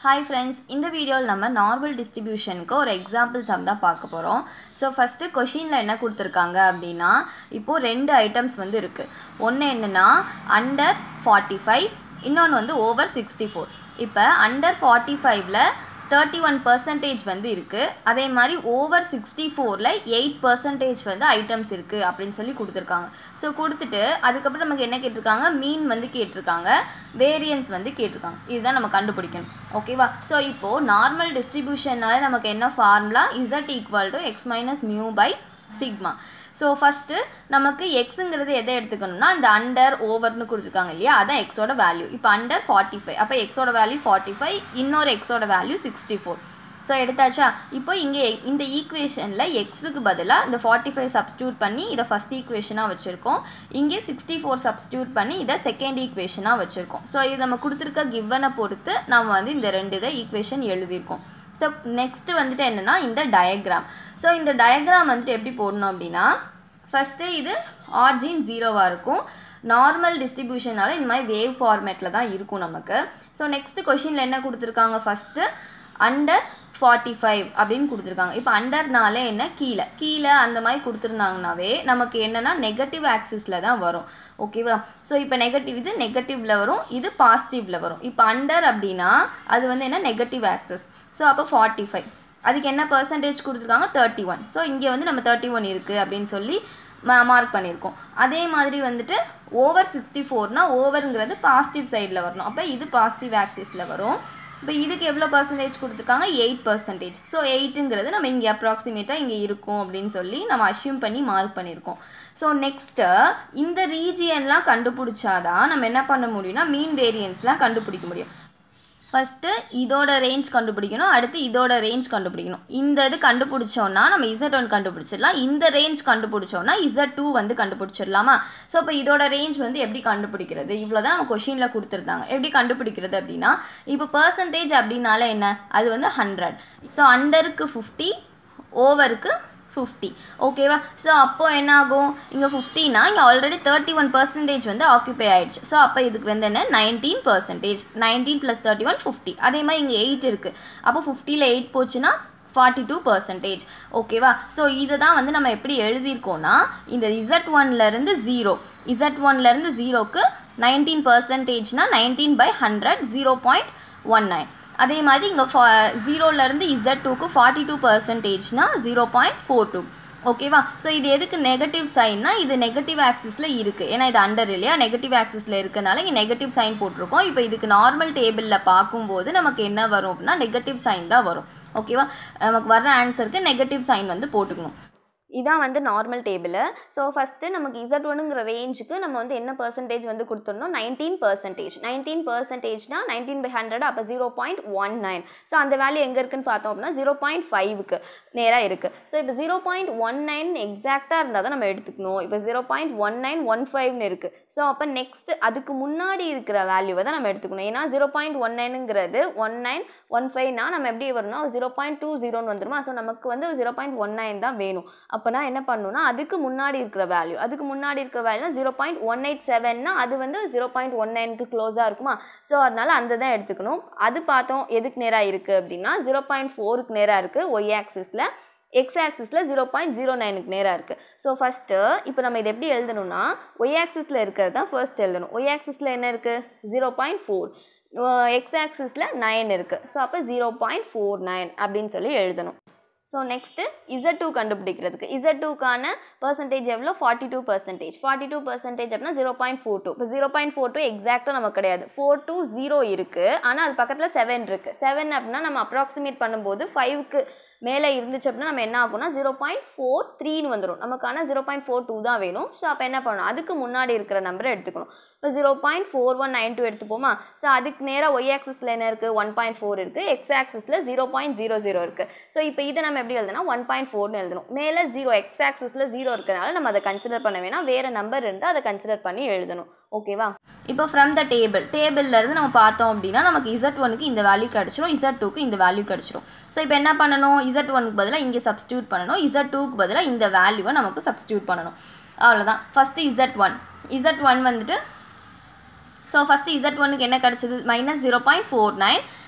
hi friends இந்த வீடியோவில் நம்ம நார்மல் டிஸ்ட்ரிபியூஷனுக்கு ஒரு எக்ஸாம்பிள் சம் தான் பார்க்க போகிறோம் ஸோ ஃபஸ்ட்டு கொஷினில் என்ன கொடுத்துருக்காங்க அப்படின்னா இப்போது ரெண்டு ஐட்டம்ஸ் வந்து இருக்குது ஒன்று என்னென்னா அண்டர் ஃபார்ட்டி ஃபைவ் இன்னொன்று வந்து ஓவர் சிக்ஸ்டி ஃபோர் இப்போ அண்டர் ஃபார்ட்டி ஃபைவ்ல தேர்ட்டி ஒன் பர்சன்டேஜ் வந்து இருக்குது அதே மாதிரி ஓவர் சிக்ஸ்டி ஃபோரில் எயிட் பர்சன்டேஜ் வந்து ஐட்டம்ஸ் இருக்குது அப்படின்னு சொல்லி கொடுத்துருக்காங்க ஸோ கொடுத்துட்டு அதுக்கப்புறம் நமக்கு என்ன கேட்டிருக்காங்க மீன் வந்து கேட்டிருக்காங்க வேரியன்ஸ் வந்து கேட்டிருக்காங்க இதுதான் நம்ம கண்டுபிடிக்கணும் ஓகேவா ஸோ இப்போது நார்மல் டிஸ்ட்ரிபியூஷனால நமக்கு என்ன formula Z equal to X minus mu by sigma so first நமக்கு எக்ஸுங்கிறது எதை எடுத்துக்கணும்னா இந்த அண்டர் ஓவர்னு கொடுத்துருக்காங்க இல்லையா அதான் எக்ஸோட வேல்யூ இப்போ அண்டர் ஃபார்ட்டி ஃபைவ் அப்போ எக்ஸோட வேல்யூ ஃபார்ட்டி ஃபைவ் இன்னொரு எக்ஸோட வேல்யூ சிக்ஸ்டி ஃபோர் ஸோ எடுத்தாச்சா இப்போ இங்கே இந்த ஈக்குவேஷனில் எக்ஸுக்கு பதிலாக இந்த ஃபார்ட்டி ஃபைவ் சப்ஸ்டியூட் பண்ணி இதை ஃபஸ்ட் ஈக்குவேஷனாக வச்சுருக்கோம் இங்கே சிக்ஸ்டி ஃபோர் சப்ஸ்டியூட் பண்ணி இதை செகண்ட் ஈக்குவேஷனாக வச்சுருக்கோம் ஸோ இது நம்ம கொடுத்துருக்க கிவனை பொறுத்து நம்ம வந்து இந்த ரெண்டு இதை ஈக்குவேஷன் எழுதியிருக்கோம் ஸோ நெக்ஸ்ட்டு வந்துட்டு என்னென்னா இந்த டயக்ராம் ஸோ இந்த டயக்ராம் வந்துட்டு எப்படி போடணும் அப்படின்னா ஃபஸ்ட்டு இது ஆர்ஜின் ஜீரோவாக இருக்கும் நார்மல் டிஸ்ட்ரிபியூஷனால இந்த மாதிரி வேவ் ஃபார்மேட்டில் தான் இருக்கும் நமக்கு ஸோ நெக்ஸ்ட்டு கொஷினில் என்ன கொடுத்துருக்காங்க ஃபஸ்ட்டு அண்டர் ஃபார்ட்டி ஃபைவ் அப்படின்னு கொடுத்துருக்காங்க இப்போ அண்டர்னாலே என்ன கீழே கீழே அந்த மாதிரி கொடுத்துருந்தாங்கனாவே நமக்கு என்னென்னா நெகட்டிவ் ஆக்சிஸில் தான் வரும் ஓகேவா ஸோ இப்போ நெகட்டிவ் இது நெகட்டிவில் வரும் இது பாசிட்டிவில் வரும் இப்போ அண்டர் அப்படின்னா அது வந்து என்ன நெகட்டிவ் ஆக்சஸ் ஸோ அப்போ ஃபார்ட்டி ஃபைவ் அதுக்கு என்ன பர்சன்டேஜ் கொடுத்துருக்காங்க தேர்ட்டி ஒன் ஸோ இங்கே வந்து நம்ம தேர்ட்டி ஒன் இருக்குது அப்படின்னு சொல்லி மா மார்க் பண்ணியிருக்கோம் அதே மாதிரி வந்துட்டு ஓவர் சிக்ஸ்டி ஃபோர்னால் ஓவருங்கிறது பாசிட்டிவ் சைடில் வரணும் அப்போ இது பாசிட்டிவ் ஆக்சிஸில் வரும் இப்போ இதுக்கு எவ்வளோ பர்சன்டேஜ் கொடுத்துருக்காங்க எயிட் பர்சன்டேஜ் ஸோ எயிட்டுங்கிறது நம்ம இங்கே அப்ராக்சிமேட்டாக இங்கே இருக்கும் அப்படின்னு சொல்லி நம்ம அஷ்யூம் பண்ணி மார்க் பண்ணியிருக்கோம் ஸோ நெக்ஸ்ட்டு இந்த ரீஜியன்லாம் கண்டுபிடிச்சாதான் நம்ம என்ன பண்ண முடியும்னா மீன் வேரியன்ஸ்லாம் கண்டுபிடிக்க முடியும் ஃபஸ்ட்டு இதோட ரேஞ்ச் கண்டுபிடிக்கணும் அடுத்து இதோட ரேஞ்ச் கண்டுபிடிக்கணும் இந்த இது கண்டுபிடிச்சோன்னா நம்ம இசட் ஒன் கண்டுபிடிச்சிடலாம் இந்த ரேஞ்ச் கண்டுபிடிச்சோன்னா இசட் டூ வந்து கண்டுபிடிச்சிடலாமா ஸோ இப்போ இதோட ரேஞ்ச் வந்து எப்படி கண்டுபிடிக்கிறது இவ்வளோ தான் நம்ம கொஷினில் கொடுத்துருந்தாங்க எப்படி கண்டுபிடிக்கிறது அப்படின்னா இப்போ பர்சன்டேஜ் அப்படின்னால என்ன அது வந்து ஹண்ட்ரட் ஸோ அண்டருக்கு ஃபிஃப்டி ஓவருக்கு ஃபிஃப்டி ஓகேவா ஸோ அப்போது என்ன ஆகும் இங்கே ஃபிஃப்டினா இங்கே ஆல்ரெடி தேர்ட்டி ஒன் பர்சன்டேஜ் வந்து ஆக்குபை ஆகிடுச்சு ஸோ அப்போ இதுக்கு வந்து என்ன nineteen percentage nineteen plus thirty one fifty அதே மாதிரி இங்கே எயிட் இருக்குது அப்போ ஃபிஃப்டியில் எயிட் போச்சுன்னா ஃபார்ட்டி டூ பர்சன்டேஜ் ஓகேவா ஸோ இதை தான் வந்து நம்ம எப்படி எழுதியிருக்கோன்னா இந்த இசட் ஒன்லேருந்து ஜீரோ இசட் ஒன்லேருந்து ஜீரோக்கு நைன்டீன் பர்சன்டேஜ்னால் nineteen by hundred zero point one nine அதே மாதிரி இங்கே ஃபா ஜீரோலேருந்து இசட் டூக்கு ஃபார்ட்டி டூ பர்சன்டேஜ்னா ஜீரோ பாயிண்ட் ஃபோர் டூ ஓகேவா ஸோ இது எதுக்கு நெகட்டிவ் சைன்னா இது நெகட்டிவ் ஆக்சிஸில் இருக்குது ஏன்னா இது அண்டர் இல்லையா நெகட்டிவ் ஆக்சிஸில் இருக்கனால இங்கே நெகட்டிவ் சைன் போட்டிருக்கோம் இப்போ இதுக்கு நார்மல் டேபிளில் பார்க்கும்போது நமக்கு என்ன வரும் அப்படின்னா நெகட்டிவ் சைன் தான் வரும் ஓகேவா நமக்கு வர்ற ஆன்சருக்கு நெகட்டிவ் சைன் வந்து போட்டுக்கணும் இதான் வந்து நார்மல் டேபிள் ஸோ ஃபஸ்ட்டு நமக்கு இசட் ஒனுங்கிற ரேஞ்சுக்கு நம்ம வந்து என்ன பர்சன்டேஜ் வந்து கொடுத்துருந்தோம் நைன்டீன் பர்சன்டேஜ் நைன்டீன் பர்சன்டேஜ்னா நைன்டீன் பை ஹண்ட்ரட் அப்போ zero point one nine so அந்த வேல்யூ எங்கே இருக்குன்னு பார்த்தோம் அப்படின்னா ஜீரோ பாயிண்ட் ஃபைவுக்கு நேராக இருக்குது ஸோ இப்போ ஜீரோ பாயிண்ட் ஒன் நைன் எக்ஸாக்டாக இருந்தால் தான் நம்ம எடுத்துக்கணும் இப்போ zero point one nine one ஃபைவ்னு இருக்குது ஸோ அப்போ நெக்ஸ்ட் அதுக்கு முன்னாடி இருக்கிற வேல்யூவை தான் நம்ம எடுத்துக்கணும் ஏன்னா ஜீரோ பாயிண்ட் ஒன் நைனுங்கிறது ஒன் நைன் ஒன் ஃபைவ்னா நம்ம எப்படி வரணும்னா ஜீரோ பாயிண்ட் டூ ஜீரோன்னு வந்துருமா ஸோ நமக்கு வந்து ஜீரோ பாயிண்ட் ஒன் நைன் தான் வேணும் அப்போனா என்ன பண்ணணும்னா அதுக்கு முன்னாடி இருக்கிற வேல்யூ அதுக்கு முன்னாடி இருக்கிற வேல்யூனா ஜீரோ பாயிண்ட் ஒன் எயிட் செவன்னா அது வந்து ஜீரோ பாயிண்ட் ஒன் நைனுக்கு க்ளோஸாக இருக்குமா ஸோ அதனால அந்த தான் எடுத்துக்கணும் அது பார்த்தோம் எதுக்கு நேராக இருக்குது அப்படின்னா ஜீரோ பாயிண்ட் ஃபோருக்கு நேராக இருக்குது ஒய் ஆக்சிஸில் எக்ஸ் ஆக்சிஸில் ஜீரோ பாயிண்ட் ஜீரோ நைனுக்கு நேராக இருக்குது ஸோ ஃபஸ்ட்டு இப்போ நம்ம இதை எப்படி எழுதணும்னா ஒய் ஆக்சிஸில் இருக்கிறது தான் ஃபர்ஸ்ட் எழுதணும் ஒய் ஆக்சிஸில் என்ன இருக்குது ஜீரோ பாயிண்ட் ஃபோர் எக்ஸ் ஆக்சிஸில் நைன் இருக்குது ஸோ அப்போ ஜீரோ பாயிண்ட் ஃபோர் நைன் அப்படின்னு சொல்லி எழுதணும் ஸோ நெக்ஸ்ட்டு இசட் டூ கண்டுபிடிக்கிறதுக்கு இசட் டூக்கான பர்சன்டேஜ் எவ்வளோ forty two percentage forty two percentage அப்படின்னா ஜீரோ பாயிண்ட் ஃபோர் டூ இப்போ ஜீரோ பாயிண்ட் ஃபோர் டூ எக்ஸாக்டாக நமக்கு கிடையாது ஃபோர் டூ ஜீரோ இருக்குது ஆனால் அது பக்கத்தில் செவன் இருக்குது செவன் அப்படின்னா நம்ம அப்ராக்சிமேட் பண்ணும்போது ஃபைவ்க்கு மேலே இருந்துச்சு அப்படின்னா நம்ம என்ன ஆகும்னா ஜீரோ பாயிண்ட் ஃபோர் த்ரீன்னு வந்துடும் நமக்கான ஜீரோ பாயிண்ட் ஃபோர் டூ தான் வேணும் ஸோ அப்போ என்ன பண்ணணும் அதுக்கு முன்னாடி இருக்கிற நம்பரை எடுத்துக்கணும் இப்போ zero point four one nine two எடுத்துப்போமா ஸோ அதுக்கு நேராக ஒய் ஆக்சிஸில் என்ன இருக்குது ஒன் பாயிண்ட் ஃபோர் இருக்குது எக்ஸ் ஆக்சிஸில் ஜீரோ பாயிண்ட் ஜீரோ ஜீரோ இருக்குது ஸோ இப்போ இதை நம்ம எப்படி எழுதுனா ஒன் பாயிண்ட் ஃபோர்னு எழுதணும் மேலே ஜீரோ எக்ஸ் ஆக்சிஸில் ஜீரோ இருக்கிறனால நம்ம அதை கன்சிடர் பண்ண வேணாம் வேறு நம்பர் இருந்தால் அதை கன்சிடர் பண்ணி எழுதணும் ஓகேவா இப்போ ஃப்ரம் த டேபிள் டேபிள்லேருந்து நம்ம பார்த்தோம் அப்படின்னா நமக்கு இசட் ஒனுக்கு இந்த வேல்யூ கிடச்சிரும் இசட் டூக்கு இந்த வேல்யூ கிடச்சிரும் ஸோ இப்போ என்ன பண்ணணும் இசட் ஒனுக்கு பதிலாக இங்கே சப்ஸ்டியூட் பண்ணணும் இசட் டூக்கு பதிலாக இந்த வேல்யூவை நமக்கு சப்ஸ்டியூட் பண்ணணும் அவ்வளோதான் first Z one Z one வந்துட்டு ஸோ ஃபஸ்ட்டு இசட் ஒனுக்கு என்ன கிடச்சிது minus zero point four nine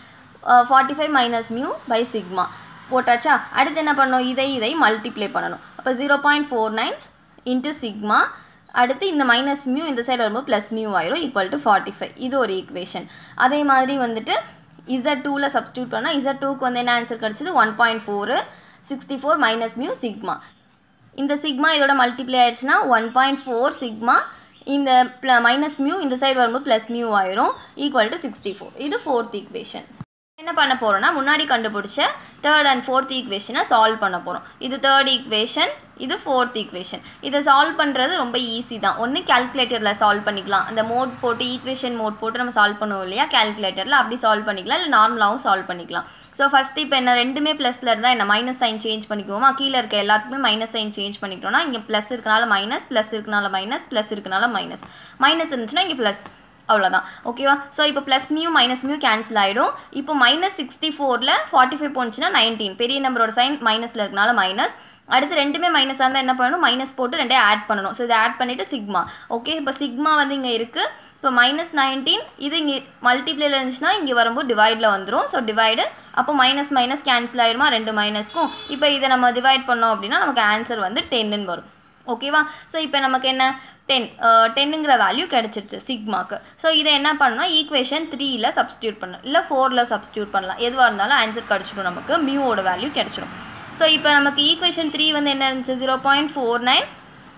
forty five minus mu by sigma போட்டாச்சா அடுத்து என்ன பண்ணணும் இதை இதை மல்டிப்ளை பண்ணணும் அப்போ zero point four nine into sigma அடுத்து இந்த மைனஸ் மியூ இந்த சைடு வரும்போது ப்ளஸ் மியூ ஆயிரும் ஈக்குவல் டு ஃபார்ட்டி ஃபைவ் இது ஒரு ஈக்குவேஷன் அதே மாதிரி வந்துட்டு இசட் டூவில் சப்ஸ்டியூட் பண்ணால் இசட் டூக்கு வந்து என்ன ஆன்சர் கிடச்சிது one point four sixty four minus mu sigma இந்த சிக்மா இதோட மல்டிப்ளை ஆயிடுச்சுன்னா ஒன் பாயிண்ட் ஃபோர் சிக்மா இந்த ப்ள மைனஸ் மியூ இந்த சைடு வரும்போது ப்ளஸ் மியூ ஆயிரும் ஈக்குவல் டு சிக்ஸ்டி ஃபோர் இது ஃபோர்த் ஈக்குவேஷன் என்ன பண்ண போகிறோம்னா முன்னாடி கண்டுபிடிச்ச தேர்ட் அண்ட் ஃபோர்த் ஈக்குவேஷனை சால்வ் பண்ண போகிறோம் இது தேர்ட் ஈக்குவேஷன் இது ஃபோர்த் ஈக்குவேஷன் இதை சால்வ் பண்ணுறது ரொம்ப ஈஸி தான் ஒன்று கேல்குலேட்டரில் சால்வ் பண்ணிக்கலாம் அந்த மோட் போட்டு ஈக்குவேஷன் மோட் போட்டு நம்ம சால்வ் பண்ணுவோம் இல்லையா கேல்குலேட்டரில் அப்படி சால்வ் பண்ணிக்கலாம் இல்லை நார்மலாகவும் சால்வ் பண்ணிக்கலாம் ஸோ ஃபஸ்ட்டு இப்போ என்ன ரெண்டுமே ப்ளஸில் இருந்தால் என்ன மைனஸ் சைன் சேஞ்ச் பண்ணிக்குவோமா கீழே இருக்க எல்லாத்துக்குமே மைனஸ் சைன் சேஞ்ச் பண்ணிக்கிட்டோம்னா இங்கே ப்ளஸ் இருக்கனால மைனஸ் ப்ளஸ் இருக்கனால மைனஸ் ப்ளஸ் இருக்கனால மைனஸ் மைனஸ் இருந்துச்சுன்னா இங்கே ப்ளஸ் அவ்வளோதான் ஓகேவா ஸோ இப்போ plus mu minus mu cancel ஆகிடும் இப்போ மைனஸ் சிக்ஸ்டி ஃபோரில் ஃபார்ட்டி ஃபைவ் போச்சுன்னா நைன்டீன் பெரிய நம்பரோட சைன் மைனஸில் இருக்கனால மைனஸ் அடுத்து ரெண்டுமே மைனஸாக இருந்தால் என்ன பண்ணணும் மைனஸ் போட்டு ரெண்டே ஆட் பண்ணணும் ஸோ இதை ஆட் பண்ணிவிட்டு சிக்மா ஓகே இப்போ சிக்மா வந்து இங்கே இருக்குது இப்போ மைனஸ் நைன்டீன் இது இங்கே மல்டிப்ளேல இருந்துச்சுன்னா இங்கே வரும்போது டிவைடில் வந்துடும் ஸோ டிவைடு அப்போ மைனஸ் மைனஸ் கேன்சல் ஆயிருமா ரெண்டு மைனஸ்க்கும் இப்போ இதை நம்ம டிவைட் பண்ணோம் அப்படின்னா நமக்கு ஆன்சர் வந்து டென்னு வரும் ஓகேவா ஸோ இப்போ நமக்கு என்ன டென் டென்னுங்கிற வேல்யூ கிடச்சிருச்சு சிக்மாக்கு ஸோ இதை என்ன பண்ணணும் ஈக்குவேஷன் த்ரீயில் சப்ஸ்டியூட் பண்ணலாம் இல்லை ஃபோரில் சப்ஸ்டியூட் பண்ணலாம் எதுவாக இருந்தாலும் ஆன்சர் கிடச்சிடும் நமக்கு மியூவோட வேல்யூ கிடச்சிடும் ஸோ இப்போ நமக்கு ஈக்குவேஷன் த்ரீ வந்து என்ன இருந்துச்சு zero point four nine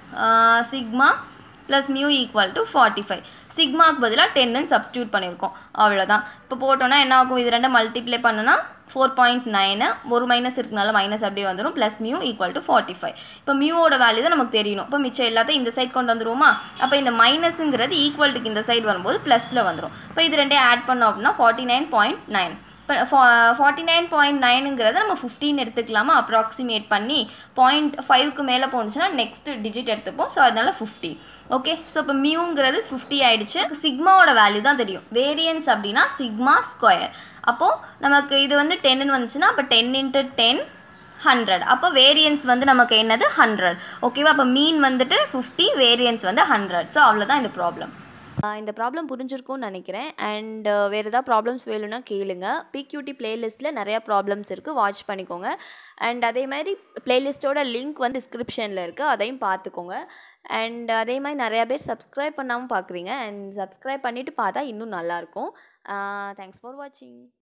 sigma plus mu equal to forty five சிக்மாக்கு பதிலாக டென்னு சப்ஸ்டியூட் பண்ணியிருக்கோம் அவ்வளோதான் இப்போ போட்டோன்னா என்ன ஆகும் இது ரெண்டும் மல்டிப்ளை பண்ணுனா ஃபோர் பாயிண்ட் நைனு ஒரு மைனஸ் இருக்கனால மைனஸ் அப்படியே வந்துடும் plus mu equal to forty five இப்போ மியூவோட வேல்யூ தான் நமக்கு தெரியணும் இப்போ மிச்சம் எல்லாத்தையும் இந்த சைட் கொண்டு வந்துருவோமா அப்போ இந்த மைனஸுங்கிறது ஈக்குவல்ட்டுக்கு இந்த சைடு வரும்போது ப்ளஸில் வந்துடும் இப்போ இது ரெண்டே ஆட் பண்ணோம் அப்படின்னா ஃபார்ட்டி நைன் பாயிண்ட் நைன் இப்போ ஃபார்ட்டி நைன் பாயிண்ட் நைனுங்கிறத நம்ம ஃபிஃப்டீன் எடுத்துக்கலாமா அப்ராக்சிமேட் பண்ணி பாயிண்ட் ஃபைவ்க்கு மேலே போணுச்சுன்னா நெக்ஸ்ட் டிஜிட் எடுத்துப்போம் ஸோ அதனால ஃபிஃப்டி ஓகே ஸோ இப்போ மியூங்கிறது ஃபிஃப்டி ஆயிடுச்சு சிக்மாவோட வேல்யூ தான் தெரியும் வேரியன்ஸ் அப்படின்னா சிக்மா ஸ்கொயர் அப்போது நமக்கு இது வந்து டென்னு வந்துச்சுன்னா அப்போ டென் இன்ட்டு டென் ஹண்ட்ரட் அப்போ வேரியன்ஸ் வந்து நமக்கு என்னது ஹண்ட்ரட் ஓகேவா அப்போ மீன் வந்துட்டு ஃபிஃப்டி வேரியன்ஸ் வந்து ஹண்ட்ரட் ஸோ அவ்வளோதான் இந்த ப்ராப்ளம் இந்த ப்ராப்ளம் புரிஞ்சிருக்கும்னு நினைக்கிறேன் அண்ட் வேறு ஏதாவது ப்ராப்ளம்ஸ் வேணும்னா கேளுங்க பிக்யூடி பிளேலிஸ்ட்டில் நிறையா ப்ராப்ளம்ஸ் இருக்குது வாட்ச் பண்ணிக்கோங்க அண்ட் அதே மாதிரி பிளேலிஸ்ட்டோட லிங்க் வந்து டிஸ்கிரிப்ஷனில் இருக்குது அதையும் பார்த்துக்கோங்க அண்ட் அதே மாதிரி நிறையா பேர் சப்ஸ்கிரைப் பண்ணாமல் பார்க்குறீங்க அண்ட் சப்ஸ்கிரைப் பண்ணிவிட்டு பார்த்தா இன்னும் நல்லாயிருக்கும் தேங்க்ஸ் ஃபார் வாட்சிங்